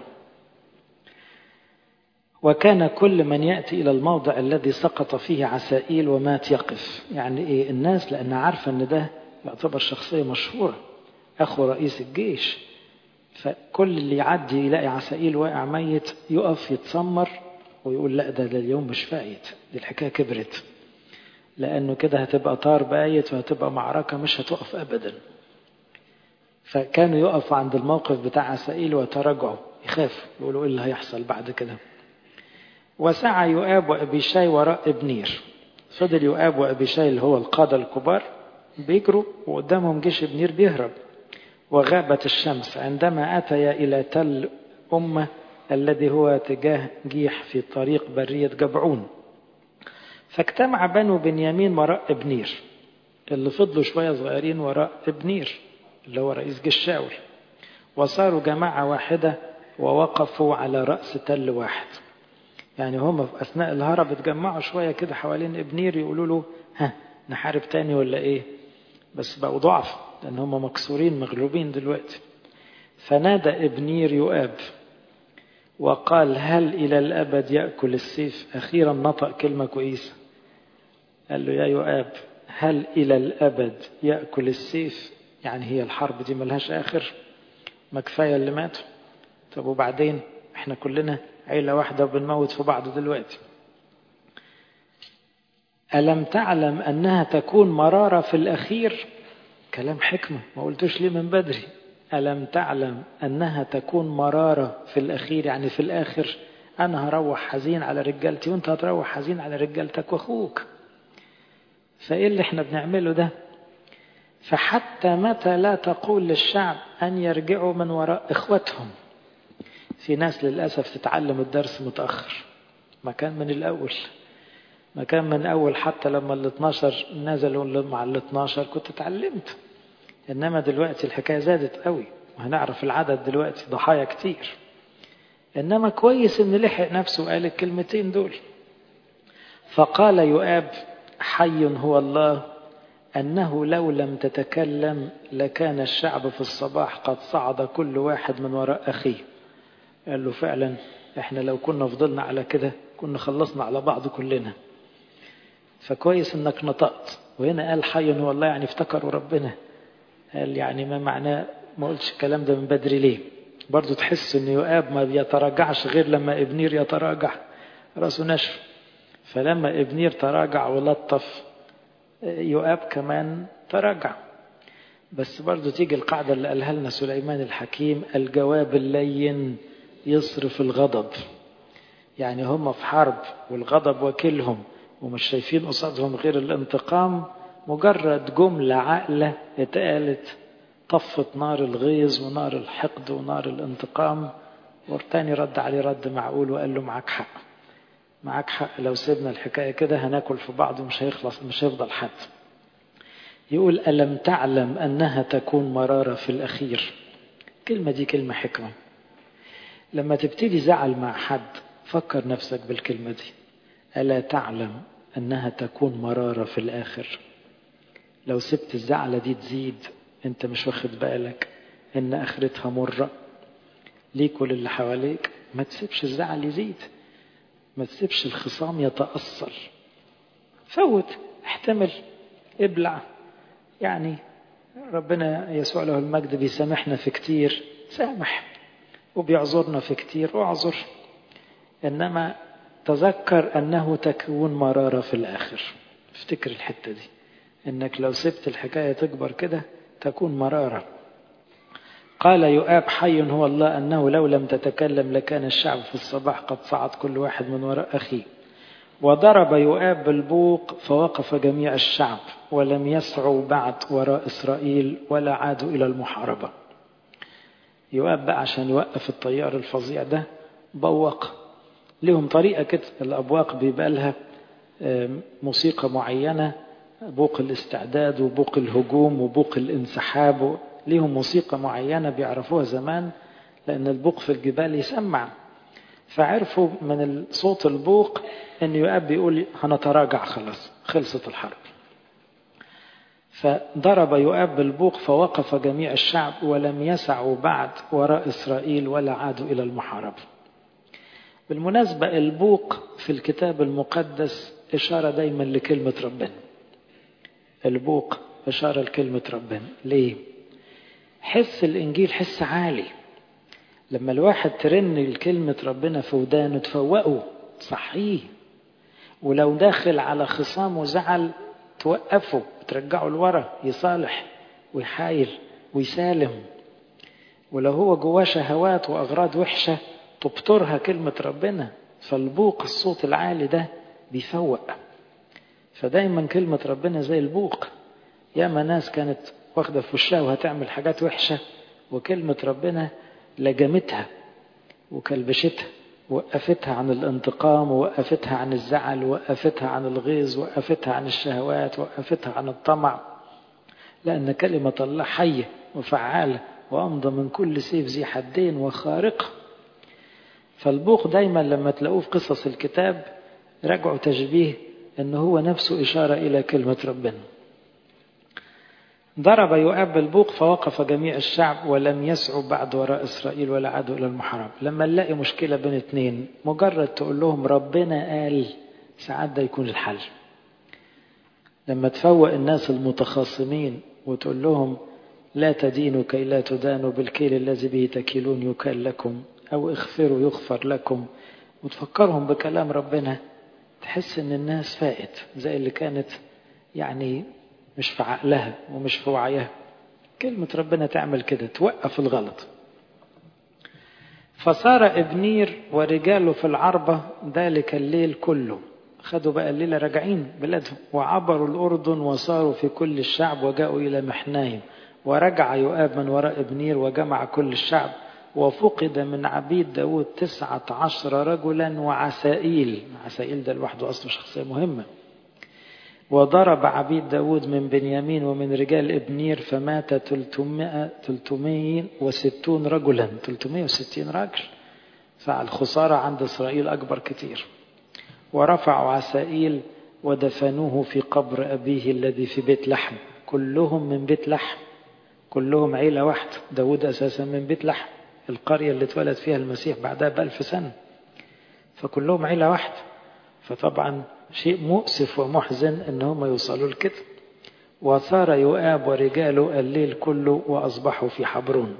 وكان كل من يأتي إلى الموضع الذي سقط فيه عسائيل ومات يقف يعني إيه الناس لأنها عارفة أن ده يعتبر شخصية مشهورة أخو رئيس الجيش فكل اللي يعدي يلاقي عسائيل واقع ميت يقف يتسمر ويقول لا ده, ده اليوم مش فايت دي الحكاية كبرت لأنه كده هتبقى طار بايت وهتبقى معركة مش هتقف أبدا فكانوا يقفوا عند الموقف بتاع عسائيل وتراجعوا يخافوا يقولوا إيه اللي هيحصل بعد كده وسعى يؤاب وأبيشاي وراء ابنير فضل يؤاب وأبيشاي اللي هو القادة الكبار بيجروا وقدامهم جيش ابنير بيهرب وغابت الشمس عندما أتيا إلى تل أمة الذي هو تجاه جيح في طريق برية جبعون فاجتمع بنو بنيامين وراء ابنير اللي فضلوا شوية صغيرين وراء ابنير اللي هو رئيس جيش شاول وصاروا جماعة واحدة ووقفوا على رأس تل واحد يعني هم في أثناء الهرب اتجمعوا شوية كده حوالين ابنير يقولوا له ها نحارب تاني ولا ايه بس بقوا ضعف لأن هم مكسورين مغلوبين دلوقتي فنادى ابنير يؤاب وقال هل إلى الأبد يأكل السيف أخيرا نطق كلمة كويسة قال له يا يؤاب هل إلى الأبد يأكل السيف يعني هي الحرب دي ملهاش آخر ما كفاية اللي ماتوا طب وبعدين احنا كلنا عيلة واحدة وبنموت في بعض دلوقتي ألم تعلم أنها تكون مرارة في الأخير كلام حكمة ما قلتوش ليه من بدري ألم تعلم أنها تكون مرارة في الأخير يعني في الآخر أنا هروح حزين على رجالتي وأنت هتروح حزين على رجالتك وأخوك فإيه اللي احنا بنعمله ده فحتى متى لا تقول للشعب أن يرجعوا من وراء إخوتهم في ناس للأسف تتعلم الدرس متأخر ما كان من الأول ما كان من أول حتى لما ال 12 نزلوا مع ال 12 كنت اتعلمت إنما دلوقتي الحكاية زادت قوي وهنعرف العدد دلوقتي ضحايا كتير إنما كويس إن لحق نفسه وقال الكلمتين دول فقال يؤاب حي هو الله أنه لو لم تتكلم لكان الشعب في الصباح قد صعد كل واحد من وراء أخيه قال له فعلا احنا لو كنا فضلنا على كده كنا خلصنا على بعض كلنا فكويس انك نطقت وهنا قال حي هو الله يعني افتكروا ربنا قال يعني ما معناه ما قلتش الكلام ده من بدري ليه برضو تحس ان يؤاب ما بيتراجعش غير لما ابنير يتراجع راسه نشف فلما ابنير تراجع ولطف يؤاب كمان تراجع بس برضو تيجي القاعدة اللي قالها لنا سليمان الحكيم الجواب اللين يصرف الغضب يعني هم في حرب والغضب وكيلهم ومش شايفين قصادهم غير الانتقام مجرد جملة عاقلة اتقالت طفت نار الغيظ ونار الحقد ونار الانتقام والتاني رد عليه رد معقول وقال له معاك حق معاك حق لو سيبنا الحكاية كده هناكل في بعض ومش هيخلص مش هيفضل حد يقول ألم تعلم أنها تكون مرارة في الأخير كلمة دي كلمة حكمة لما تبتدي زعل مع حد فكر نفسك بالكلمة دي ألا تعلم أنها تكون مرارة في الآخر لو سبت الزعلة دي تزيد أنت مش واخد بالك إن آخرتها مرة ليك وللي حواليك ما تسيبش الزعل يزيد ما تسيبش الخصام يتأصل فوت احتمل ابلع يعني ربنا يسوع له المجد بيسامحنا في كتير سامح وبيعذرنا في كتير اعذر انما تذكر انه تكون مرارة في الاخر افتكر الحتة دي انك لو سبت الحكاية تكبر كده تكون مرارة قال يؤاب حي هو الله أنه لو لم تتكلم لكان الشعب في الصباح قد صعد كل واحد من وراء أخيه وضرب يؤاب بالبوق فوقف جميع الشعب ولم يسعوا بعد وراء إسرائيل ولا عادوا إلى المحاربة يؤاب بقى عشان يوقف الطيار الفظيع ده بوق لهم طريقة كده الأبواق بيبقى لها موسيقى معينة بوق الاستعداد وبوق الهجوم وبوق الانسحاب ليهم موسيقى معينة بيعرفوها زمان لأن البوق في الجبال يسمع فعرفوا من صوت البوق أن يؤاب بيقول هنتراجع خلاص خلصت الحرب فضرب يؤاب بالبوق فوقف جميع الشعب ولم يسعوا بعد وراء إسرائيل ولا عادوا إلى المحاربة بالمناسبة البوق في الكتاب المقدس إشارة دايما لكلمة ربنا البوق إشارة لكلمة ربنا ليه؟ حس الإنجيل حس عالي لما الواحد ترن الكلمة ربنا في ودانه تفوقه تصحيه ولو داخل على خصام وزعل توقفه ترجعه لورا يصالح ويحايل ويسالم ولو هو جواه شهوات وأغراض وحشة تبطرها كلمة ربنا فالبوق الصوت العالي ده بيفوق فدايما كلمة ربنا زي البوق ياما ناس كانت واخدة في وشها وهتعمل حاجات وحشة وكلمة ربنا لجمتها وكلبشتها وقفتها عن الانتقام ووقفتها عن الزعل ووقفتها عن الغيظ ووقفتها عن الشهوات ووقفتها عن الطمع لأن كلمة الله حية وفعالة وأمضى من كل سيف ذي حدين وخارقة فالبوق دايما لما تلاقوه في قصص الكتاب رجعوا تشبيه أنه هو نفسه إشارة إلى كلمة ربنا ضرب يؤاب البوق فوقف جميع الشعب ولم يسعوا بعد وراء إسرائيل ولا عادوا إلى المحراب لما نلاقي مشكلة بين اتنين مجرد تقول لهم ربنا قال ساعات ده يكون الحل لما تفوق الناس المتخاصمين وتقول لهم لا تدينوا كي لا تدانوا بالكيل الذي به تكيلون يكال لكم أو اغفروا يغفر لكم وتفكرهم بكلام ربنا تحس ان الناس فائت زي اللي كانت يعني مش في عقلها ومش في وعيها كلمة ربنا تعمل كده توقف الغلط فصار ابنير ورجاله في العربة ذلك الليل كله خدوا بقى الليلة راجعين بلادهم وعبروا الأردن وصاروا في كل الشعب وجاءوا إلى محنايم ورجع يؤاب من وراء ابنير وجمع كل الشعب وفقد من عبيد داود تسعة عشر رجلا وعسائيل عسائيل ده لوحده أصله شخصية مهمة وضرب عبيد داود من بنيامين ومن رجال ابنير فمات 300 360 رجلا 360 رجل فالخسارة عند إسرائيل أكبر كتير ورفعوا عسائيل ودفنوه في قبر أبيه الذي في بيت لحم كلهم من بيت لحم كلهم عيلة واحدة داود أساسا من بيت لحم القرية اللي اتولد فيها المسيح بعدها بألف سنة فكلهم عيلة واحدة فطبعا شيء مؤسف ومحزن ان هم يوصلوا لكده وصار يؤاب ورجاله الليل كله وأصبحوا في حبرون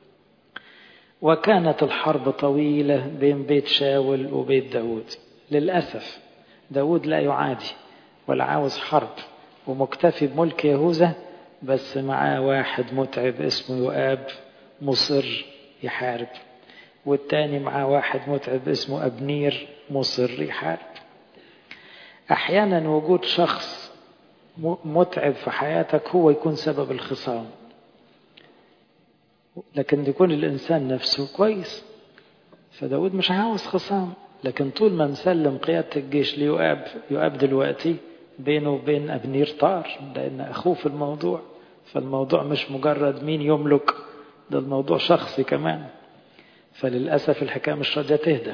وكانت الحرب طويلة بين بيت شاول وبيت داود للأسف داود لا يعادي ولا عاوز حرب ومكتفي بملك يهوذا بس معاه واحد متعب اسمه يؤاب مصر يحارب والتاني معاه واحد متعب اسمه أبنير مصر يحارب أحيانا وجود شخص متعب في حياتك هو يكون سبب الخصام لكن يكون الإنسان نفسه كويس فداود مش عاوز خصام لكن طول ما مسلم قيادة الجيش ليؤاب يؤاب دلوقتي بينه وبين أبنير طار لأن أخوه في الموضوع فالموضوع مش مجرد مين يملك ده الموضوع شخصي كمان فللأسف الحكاية مش راضية تهدى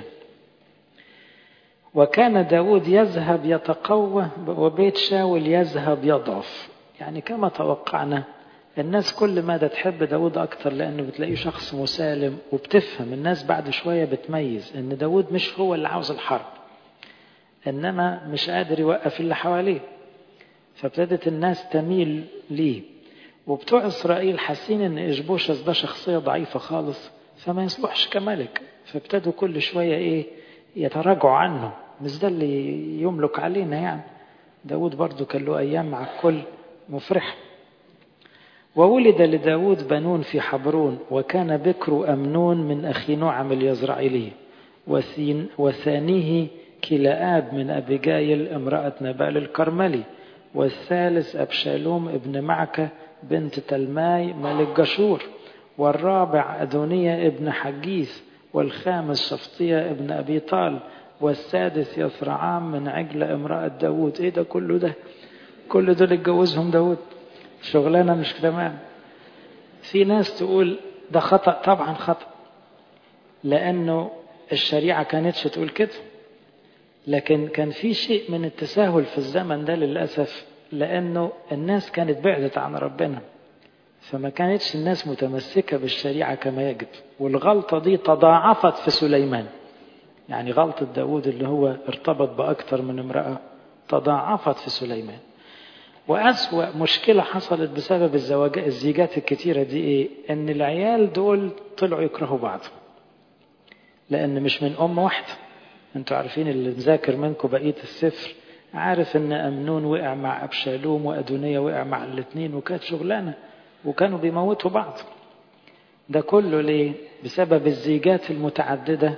وكان داود يذهب يتقوى وبيت شاول يذهب يضعف يعني كما توقعنا الناس كل مدى تحب داود أكتر لأنه بتلاقيه شخص مسالم وبتفهم الناس بعد شوية بتميز إن داود مش هو اللي عاوز الحرب إنما مش قادر يوقف اللي حواليه فابتدت الناس تميل ليه وبتوع إسرائيل حاسين إن إشبوشس ده شخصية ضعيفة خالص فما يصلحش كملك فابتدوا كل شوية إيه يتراجعوا عنه مش ده اللي يملك علينا يعني داود برضو كان له أيام مع الكل مفرح وولد لداود بنون في حبرون وكان بكر أمنون من أخي نعم اليزرعيلي وثانيه كلاآب من أبيجايل امرأة نبال الكرملي والثالث أبشالوم ابن معكة بنت تلماي ملك جشور والرابع أدونية ابن حجيث والخامس شفطية ابن أبي طال والسادس يثرعام من عجلة امرأة داود ايه ده كله ده كل دول اتجوزهم داود شغلانة مش تمام في ناس تقول ده خطأ طبعا خطأ لأنه الشريعة كانتش تقول كده لكن كان في شيء من التساهل في الزمن ده للأسف لأنه الناس كانت بعدت عن ربنا فما كانتش الناس متمسكة بالشريعة كما يجب والغلطة دي تضاعفت في سليمان يعني غلطة داود اللي هو ارتبط بأكثر من امرأة تضاعفت في سليمان وأسوأ مشكلة حصلت بسبب الزواج الزيجات الكتيرة دي إيه؟ إن العيال دول طلعوا يكرهوا بعض لأن مش من أم واحدة أنتوا عارفين اللي مذاكر منكم بقية السفر عارف إن أمنون وقع مع أبشالوم وأدونية وقع مع الاثنين وكانت شغلانة وكانوا بيموتوا بعض ده كله ليه؟ بسبب الزيجات المتعددة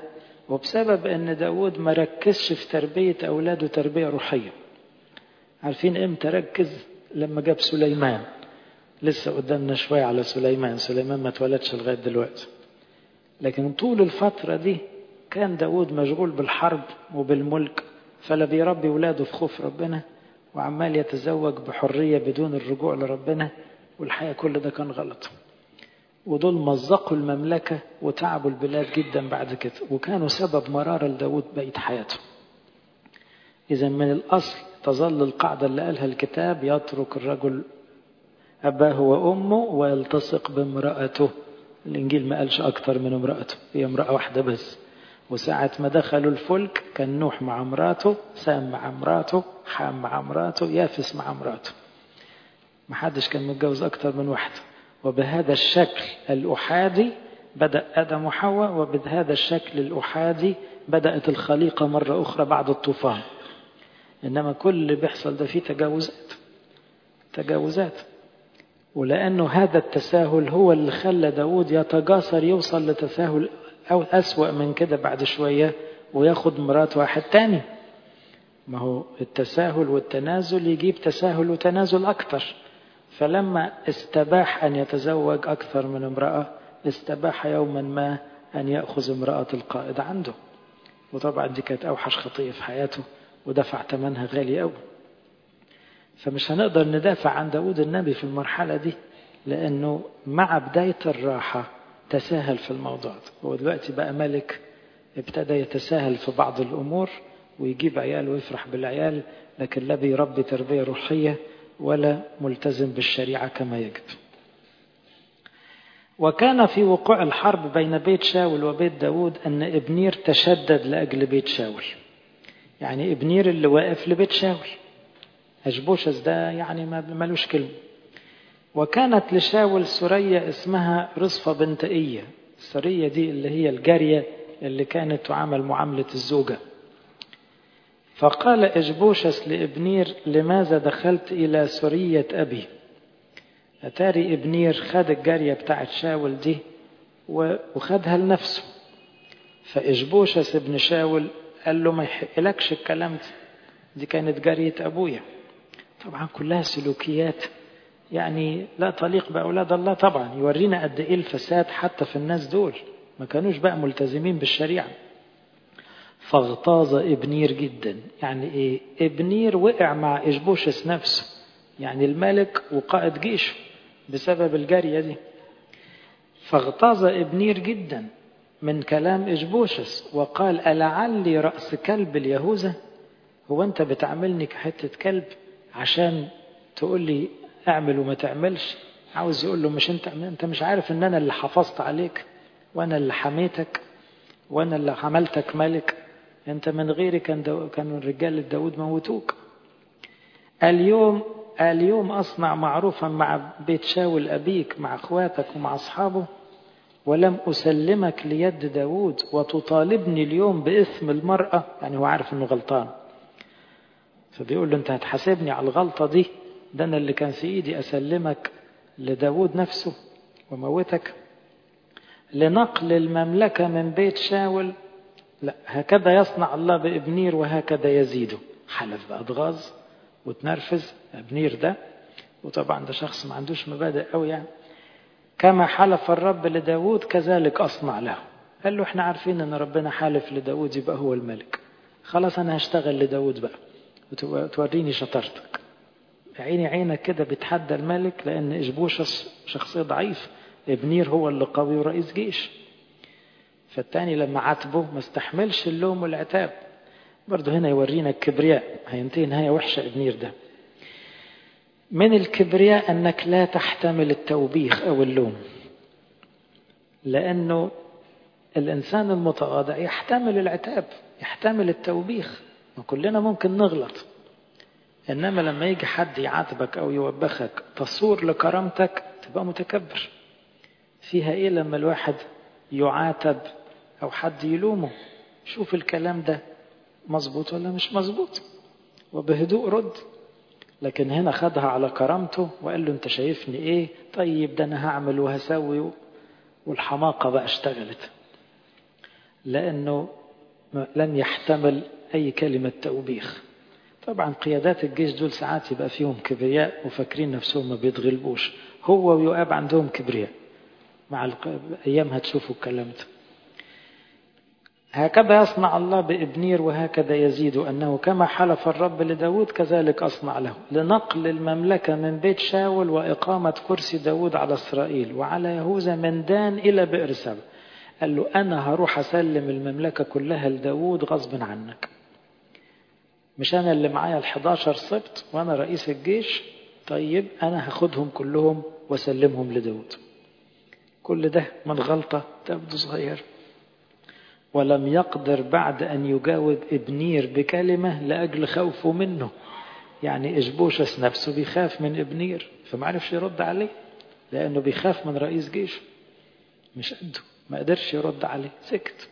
وبسبب أن داود ما ركزش في تربية أولاده تربية روحية عارفين إمتى ركز لما جاب سليمان لسه قدامنا شوية على سليمان سليمان ما اتولدش لغاية دلوقتي لكن طول الفترة دي كان داود مشغول بالحرب وبالملك فلا بيربي ولاده في خوف ربنا وعمال يتزوج بحرية بدون الرجوع لربنا والحقيقة كل ده كان غلط ودول مزقوا المملكة وتعبوا البلاد جدا بعد كده وكانوا سبب مرارة لداود بقية حياته إذا من الأصل تظل القاعدة اللي قالها الكتاب يترك الرجل أباه وأمه ويلتصق بامرأته الإنجيل ما قالش أكتر من امرأته هي امرأة واحدة بس وساعة ما دخلوا الفلك كان نوح مع مراته سام مع مراته حام مع مراته يافس مع مراته ما حدش كان متجوز أكتر من واحدة وبهذا الشكل الأحادي بدأ آدم وحواء وبهذا الشكل الأحادي بدأت الخليقة مرة أخرى بعد الطوفان إنما كل اللي بيحصل ده فيه تجاوزات تجاوزات ولأنه هذا التساهل هو اللي خلى داود يتجاسر يوصل لتساهل أو أسوأ من كده بعد شوية وياخد مرات واحد تاني ما هو التساهل والتنازل يجيب تساهل وتنازل أكتر فلما استباح أن يتزوج أكثر من امرأة استباح يوما ما أن يأخذ امرأة القائد عنده وطبعا دي كانت أوحش خطية في حياته ودفع ثمنها غالي أوي فمش هنقدر ندافع عن داود النبي في المرحلة دي لأنه مع بداية الراحة تساهل في الموضوع ده هو دلوقتي بقى ملك ابتدى يتساهل في بعض الأمور ويجيب عيال ويفرح بالعيال لكن لا بيربي تربية روحية ولا ملتزم بالشريعة كما يجب وكان في وقوع الحرب بين بيت شاول وبيت داود أن إبنير تشدد لأجل بيت شاول يعني إبنير اللي واقف لبيت شاول أشبوشس ده يعني ما ملوش كلمة وكانت لشاول سرية اسمها رصفة بنت إية السرية دي اللي هي الجارية اللي كانت تعامل معاملة الزوجة فقال إشبوشس لإبنير لماذا دخلت إلى سرية أبي أتاري إبنير خد الجارية بتاعت شاول دي وخدها لنفسه فإشبوشس ابن شاول قال له ما يحقلكش الكلام ده دي كانت جارية أبويا طبعا كلها سلوكيات يعني لا تليق بأولاد الله طبعا يورينا قد إيه الفساد حتى في الناس دول ما كانوش بقى ملتزمين بالشريعة فاغتاظ ابنير جدا يعني ايه ابنير وقع مع إشبوشس نفسه يعني الملك وقائد جيشه بسبب الجارية دي فاغتاظ ابنير جدا من كلام إشبوشس وقال ألعلي رأس كلب اليهوذا هو أنت بتعاملني كحتة كلب عشان تقول لي اعمل وما تعملش عاوز يقول له مش انت انت مش عارف ان انا اللي حافظت عليك وانا اللي حميتك وانا اللي عملتك ملك انت من غيري كان دو كانوا الرجال داود موتوك اليوم اليوم اصنع معروفا مع بيت شاول ابيك مع اخواتك ومع اصحابه ولم اسلمك ليد داود وتطالبني اليوم باثم المراه يعني هو عارف انه غلطان فبيقول له انت هتحاسبني على الغلطه دي ده انا اللي كان في ايدي اسلمك لداود نفسه وموتك لنقل المملكة من بيت شاول لا هكذا يصنع الله بابنير وهكذا يزيده حلف بقى اتغاظ وتنرفز ابنير ده وطبعا ده شخص ما عندوش مبادئ قوي يعني كما حلف الرب لداود كذلك أصنع له قال له احنا عارفين ان ربنا حالف لداود يبقى هو الملك خلاص انا هشتغل لداود بقى وتوريني شطارتك عيني عينك كده بتحدى الملك لأن إشبوشس شخصية ضعيف ابنير هو اللي قوي ورئيس جيش فالتاني لما عاتبه ما استحملش اللوم والعتاب برضه هنا يورينا الكبرياء هينتهي نهاية وحشة ابنير ده من الكبرياء أنك لا تحتمل التوبيخ أو اللوم لأنه الإنسان المتواضع يحتمل العتاب يحتمل التوبيخ وكلنا ممكن نغلط إنما لما يجي حد يعاتبك أو يوبخك تصور لكرامتك تبقى متكبر فيها إيه لما الواحد يعاتب أو حد يلومه شوف الكلام ده مظبوط ولا مش مظبوط وبهدوء رد لكن هنا خدها على كرامته وقال له انت شايفني ايه طيب ده انا هعمل وهسوي والحماقة بقى اشتغلت لانه لم يحتمل أي كلمة توبيخ طبعا قيادات الجيش دول ساعات يبقى فيهم كبرياء وفاكرين نفسهم ما بيتغلبوش هو ويؤاب عندهم كبرياء مع الأيام هتشوفوا الكلام ده هكذا يصنع الله بإبنير وهكذا يزيد أنه كما حلف الرب لداود كذلك أصنع له لنقل المملكة من بيت شاول وإقامة كرسي داود على إسرائيل وعلى يهوذا من دان إلى بئر سبع قال له أنا هروح أسلم المملكة كلها لداود غصب عنك مش أنا اللي معايا الحداشر سبط وأنا رئيس الجيش طيب أنا هاخدهم كلهم وأسلمهم لداود كل ده من غلطة تبدو صغير ولم يقدر بعد أن يجاوب ابنير بكلمة لأجل خوفه منه يعني إشبوشس نفسه بيخاف من ابنير فما عرفش يرد عليه لأنه بيخاف من رئيس جيش مش قده ما قدرش يرد عليه سكت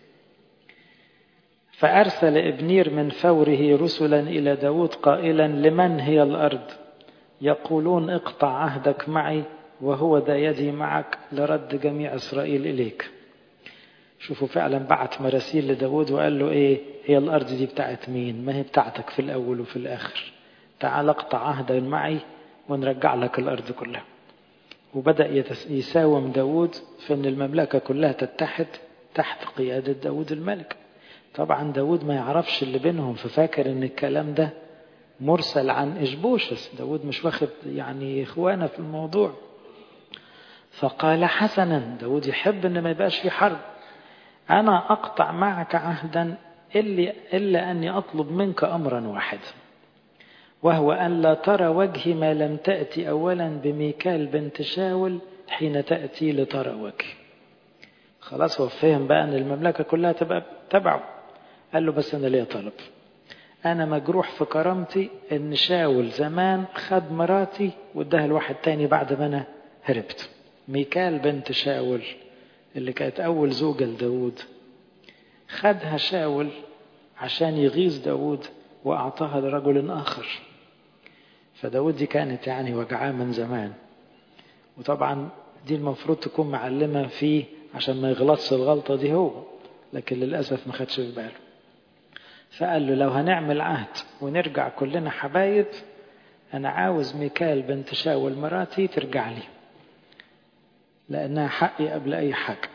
فأرسل ابنير من فوره رسلا إلى داود قائلا لمن هي الأرض يقولون اقطع عهدك معي وهو ذا يدي معك لرد جميع إسرائيل إليك شوفوا فعلا بعت مراسيل لداود وقال له ايه هي الارض دي بتاعت مين ما هي بتاعتك في الاول وفي الاخر تعال اقطع عهدا معي ونرجع لك الارض كلها وبدأ يساوم داود في ان المملكة كلها تتحد تحت قيادة داود الملك طبعا داود ما يعرفش اللي بينهم ففاكر ان الكلام ده مرسل عن إشبوشس داود مش واخد يعني إخوانه في الموضوع فقال حسنا داود يحب ان ما يبقاش في حرب أنا أقطع معك عهدا إلا, إلا أني أطلب منك أمرا واحدا وهو أن لا ترى وجهي ما لم تأتي أولا بميكال بنت شاول حين تأتي لترى وجهي خلاص هو فهم بقى أن المملكة كلها تبقى تبعه قال له بس أنا ليا طلب أنا مجروح في كرامتي إن شاول زمان خد مراتي واداها لواحد تاني بعد ما أنا هربت ميكال بنت شاول اللي كانت أول زوجة لداود خدها شاول عشان يغيظ داود وأعطاها لرجل آخر فداود دي كانت يعني وجعاه من زمان وطبعا دي المفروض تكون معلمة فيه عشان ما يغلطش الغلطة دي هو لكن للأسف ما خدش في باله فقال له لو هنعمل عهد ونرجع كلنا حبايب أنا عاوز ميكال بنت شاول مراتي ترجع لي لأنها حقي قبل أي حاجة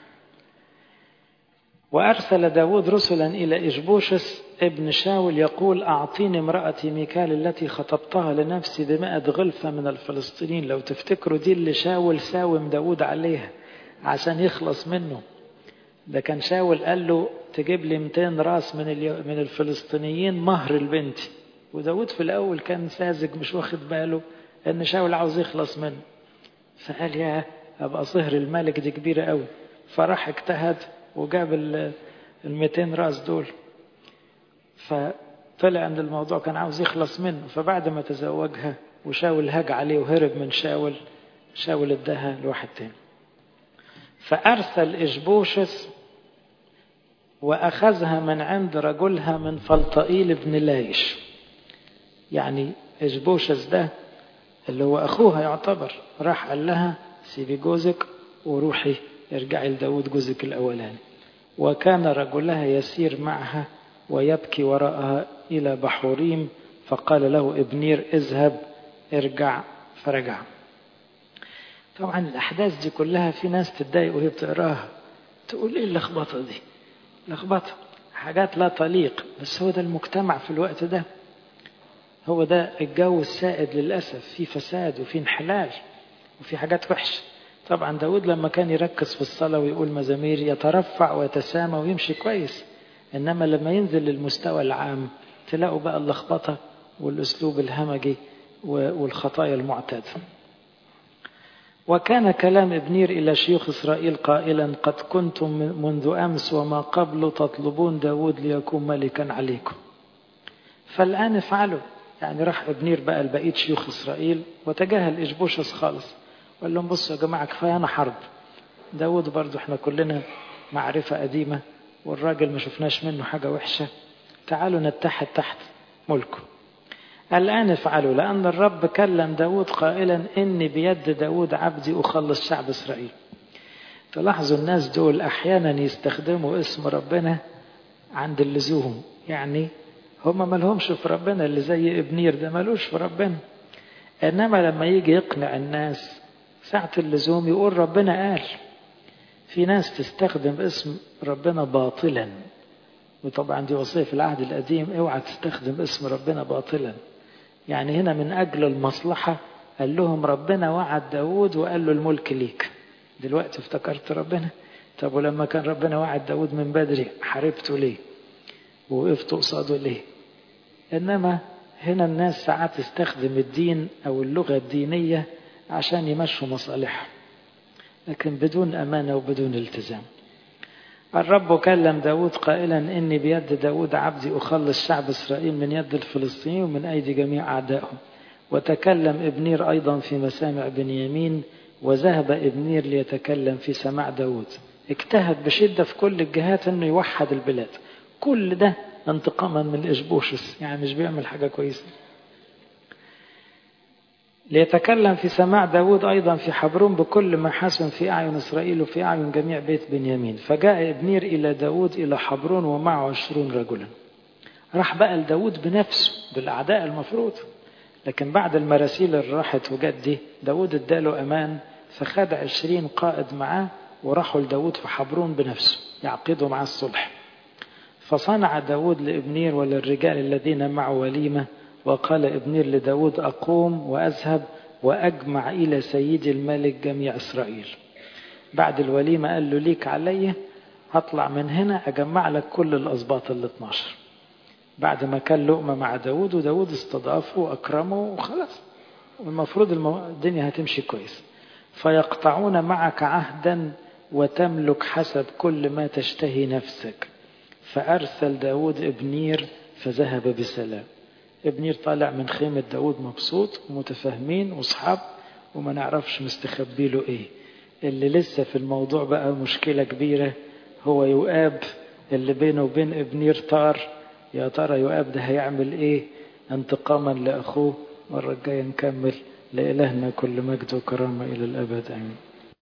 وأرسل داود رسلا إلى إشبوشس ابن شاول يقول أعطيني امرأتي ميكال التي خطبتها لنفسي بمئة غلفة من الفلسطينيين لو تفتكروا دي اللي شاول ساوم داود عليها عشان يخلص منه ده كان شاول قال له تجيب لي 200 راس من من الفلسطينيين مهر البنت وداود في الأول كان ساذج مش واخد باله إن شاول عاوز يخلص منه فقال يا أبقى صهر الملك دي كبيرة قوي فراح اجتهد وجاب ال 200 راس دول فطلع ان الموضوع كان عاوز يخلص منه فبعد ما تزوجها وشاول هاج عليه وهرب من شاول شاول اداها لواحد تاني فأرسل إشبوشس وأخذها من عند رجلها من فلطائيل بن لايش يعني إشبوشس ده اللي هو أخوها يعتبر راح قال لها سيبي جوزك وروحي ارجعي لداود جوزك الأولاني وكان رجلها يسير معها ويبكي وراءها إلى بحوريم فقال له ابنير اذهب ارجع فرجع طبعا الأحداث دي كلها في ناس تتضايق وهي بتقراها تقول ايه اللخبطة دي لخبطة حاجات لا تليق بس هو ده المجتمع في الوقت ده هو ده الجو السائد للأسف في فساد وفي انحلال وفي حاجات وحشة طبعا داود لما كان يركز في الصلاة ويقول مزامير يترفع ويتسامى ويمشي كويس إنما لما ينزل للمستوى العام تلاقوا بقى اللخبطة والأسلوب الهمجي والخطايا المعتادة وكان كلام ابنير إلى شيوخ إسرائيل قائلا قد كنتم منذ أمس وما قبل تطلبون داود ليكون ملكا عليكم فالآن افعلوا يعني راح ابنير بقى لبقية شيوخ إسرائيل وتجاهل إشبوشس خالص وقال لهم بصوا يا جماعة كفاية أنا حرب داود برضو احنا كلنا معرفة قديمة والراجل ما شفناش منه حاجة وحشة تعالوا نتحد تحت ملكه الآن افعلوا لأن الرب كلم داود قائلا إني بيد داود عبدي أخلص شعب إسرائيل تلاحظوا الناس دول أحيانا يستخدموا اسم ربنا عند اللزوم يعني هم ملهمش في ربنا اللي زي ابنير ده ملوش في ربنا انما لما يجي يقنع الناس ساعة اللزوم يقول ربنا قال في ناس تستخدم اسم ربنا باطلا وطبعا دي وصية في العهد القديم اوعى تستخدم اسم ربنا باطلا يعني هنا من أجل المصلحة قال لهم ربنا وعد داود وقال له الملك ليك دلوقتي افتكرت ربنا طب ولما كان ربنا وعد داود من بدري حاربته ليه ووقفت قصاده ليه إنما هنا الناس ساعات تستخدم الدين أو اللغة الدينية عشان يمشوا مصالحهم لكن بدون أمانة وبدون التزام الرب كلم داود قائلا إني بيد داود عبدي أخلص شعب إسرائيل من يد الفلسطينيين ومن أيدي جميع أعدائهم وتكلم ابنير أيضا في مسامع بنيامين وذهب ابنير ليتكلم في سماع داود اجتهد بشدة في كل الجهات أنه يوحد البلاد كل ده انتقاما من إشبوشس يعني مش بيعمل حاجة كويسة ليتكلم في سماع داود أيضا في حبرون بكل ما حسن في أعين إسرائيل وفي أعين جميع بيت بنيامين فجاء ابنير إلى داود إلى حبرون ومعه عشرون رجلا راح بقى لداود بنفسه بالأعداء المفروض لكن بعد المراسيل اللي راحت وجت دي داود اداله أمان فخد عشرين قائد معاه وراحوا لداود في حبرون بنفسه يعقدوا معاه الصلح فصنع داود لابنير وللرجال الذين معه وليمة وقال ابنير لداود أقوم وأذهب وأجمع إلى سيدي الملك جميع إسرائيل بعد الوليمة قال له ليك علي هطلع من هنا أجمع لك كل الأسباط ال 12 بعد ما كان لقمة مع داود وداود استضافه وأكرمه وخلاص والمفروض الدنيا هتمشي كويس فيقطعون معك عهدا وتملك حسب كل ما تشتهي نفسك فأرسل داود ابنير فذهب بسلام ابنير طالع من خيمة داود مبسوط ومتفاهمين واصحاب وما نعرفش مستخبي له ايه اللي لسه في الموضوع بقى مشكلة كبيرة هو يؤاب اللي بينه وبين ابنير طار يا ترى يؤاب ده هيعمل ايه انتقاما لأخوه مرة الجاية نكمل لإلهنا كل مجد وكرامة إلى الأبد آمين